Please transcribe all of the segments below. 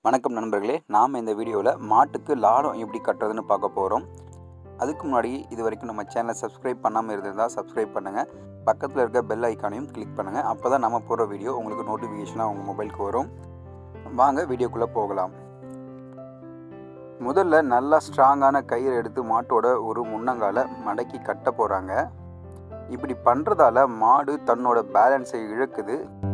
வணக்கம் நண்பர்களே நாம் இந்த வீடியோவில் மாட்டுக்கு லாடம் எப்படி கட்டுறதுன்னு பார்க்க போகிறோம் அதுக்கு முன்னாடி இது வரைக்கும் நம்ம சேனலை சப்ஸ்கிரைப் பண்ணாமல் இருந்திருந்தால் சப்ஸ்கிரைப் பண்ணுங்கள் பக்கத்தில் இருக்க பெல் ஐக்கானையும் கிளிக் பண்ணுங்கள் அப்போ தான் நம்ம போகிற வீடியோ உங்களுக்கு நோட்டிஃபிகேஷனாக உங்கள் மொபைலுக்கு வரும் வாங்க வீடியோக்குள்ளே போகலாம் முதல்ல நல்லா ஸ்ட்ராங்கான கயிறு எடுத்து மாட்டோட ஒரு முன்னங்கால மடக்கி கட்ட போகிறாங்க இப்படி பண்ணுறதால மாடு தன்னோட பேலன்ஸை இழக்குது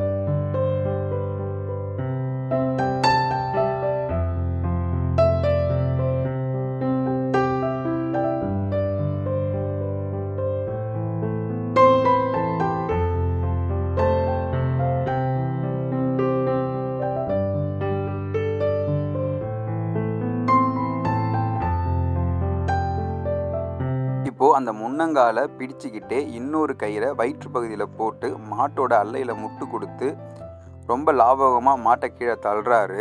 இப்போ அந்த முன்னங்கால பிடிச்சிக்கிட்டே இன்னொரு கயிறை வயிற்று பகுதியில் போட்டு மாட்டோட அல்லையில் முட்டு கொடுத்து ரொம்ப லாபகமாக மாட்டை கீழே தள்ளுறாரு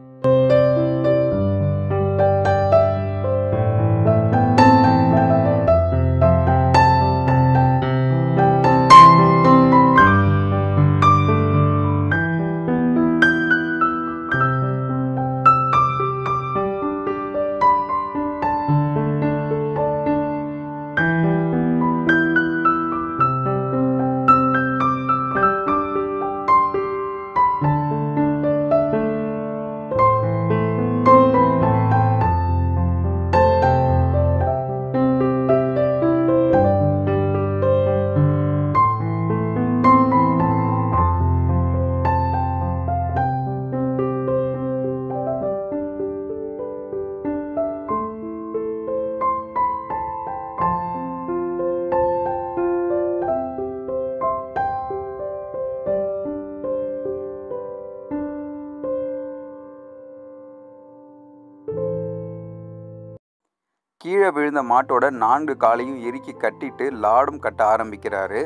கீழே விழுந்த மாட்டோட நான்கு காலையும் இறுக்கி கட்டிட்டு லாடும் கட்ட ஆரம்பிக்கிறாரு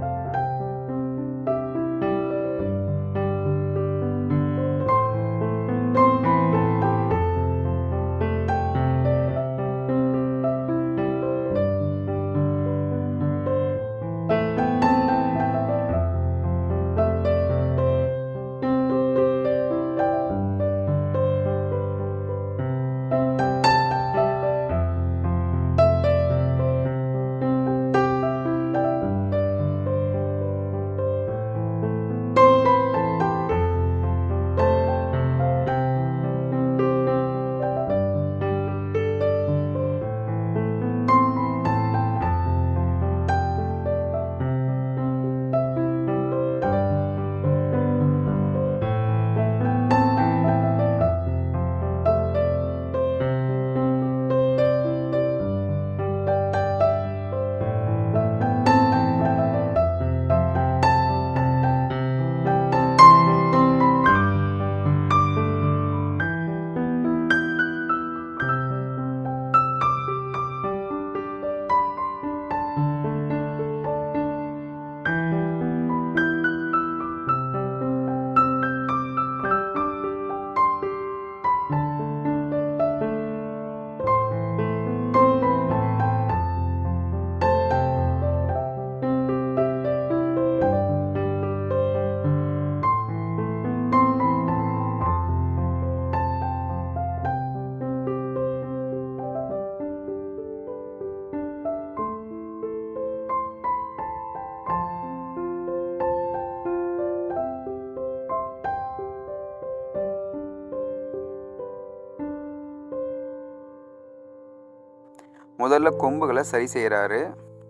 முதல்ல கொம்புகளை சரி செய்கிறாரு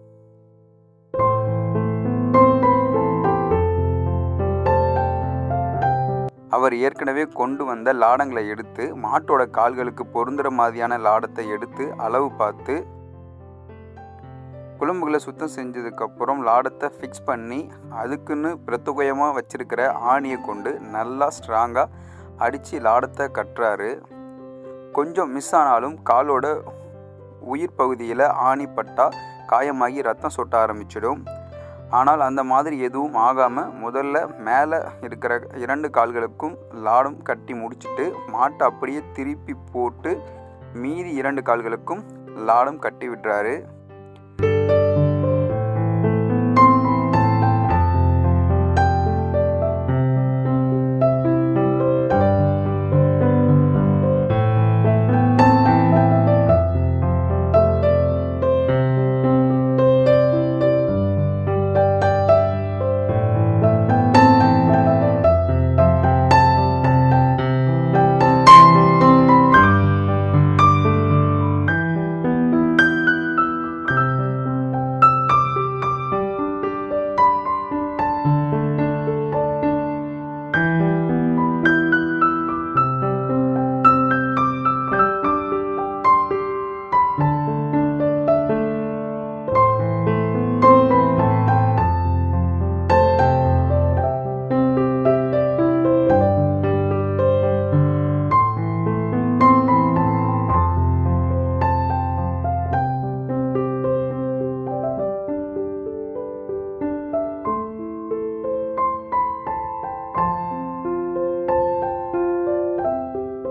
அவர் ஏற்கனவே கொண்டு வந்த லாடங்களை எடுத்து மாட்டோட கால்களுக்கு பொருந்துற மாதிரியான லாடத்தை எடுத்து அளவு பார்த்து குழம்புகளை சுத்தம் செஞ்சதுக்கப்புறம் லாடத்தை ஃபிக்ஸ் பண்ணி அதுக்குன்னு பிரத்துகயமாக வச்சிருக்கிற ஆணியை கொண்டு நல்லா ஸ்ட்ராங்காக அடித்து லாடத்தை கட்டுறாரு கொஞ்சம் மிஸ் ஆனாலும் காலோட உயிர் பகுதியில் ஆணி பட்டா காயமாகி ரத்தம் சொட்ட ஆரம்பிச்சிடும் ஆனால் அந்த மாதிரி எதுவும் ஆகாமல் முதல்ல மேலே இருக்கிற இரண்டு கால்களுக்கும் லாடம் கட்டி முடிச்சுட்டு மாட்டை அப்படியே திருப்பி போட்டு மீதி இரண்டு கால்களுக்கும் லாடம் கட்டி விடுறாரு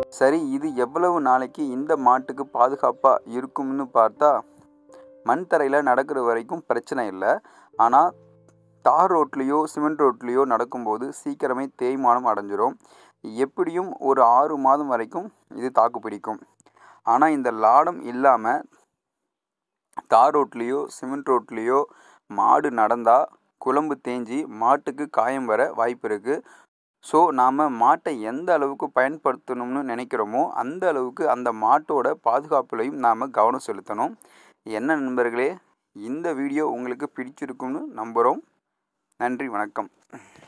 சரி இது எவ்வளவு நாளைக்கு இந்த மாட்டுக்கு பாதுகாப்பாக இருக்கும்னு பார்த்தா மண் தரையில் நடக்கிற வரைக்கும் பிரச்சனை இல்லை ஆனால் தார் ரோட்லேயோ சிமெண்ட் ரோட்லேயோ நடக்கும்போது சீக்கிரமே தேய்மானம் அடைஞ்சிரும் எப்படியும் ஒரு ஆறு மாதம் வரைக்கும் இது தாக்கு பிடிக்கும் ஆனால் இந்த லாடம் இல்லாமல் தார் ரோட்லேயோ சிமெண்ட் ரோட்லேயோ மாடு நடந்தால் குழம்பு தேஞ்சி மாட்டுக்கு காயம் வர வாய்ப்பு இருக்குது ஸோ நாம் மாட்டை எந்த அளவுக்கு பயன்படுத்தணும்னு நினைக்கிறோமோ அந்த அளவுக்கு அந்த மாட்டோட பாதுகாப்புலையும் நாம் கவனம் செலுத்தணும் என்ன நண்பர்களே இந்த வீடியோ உங்களுக்கு பிடிச்சிருக்கும்னு நம்புகிறோம் நன்றி வணக்கம்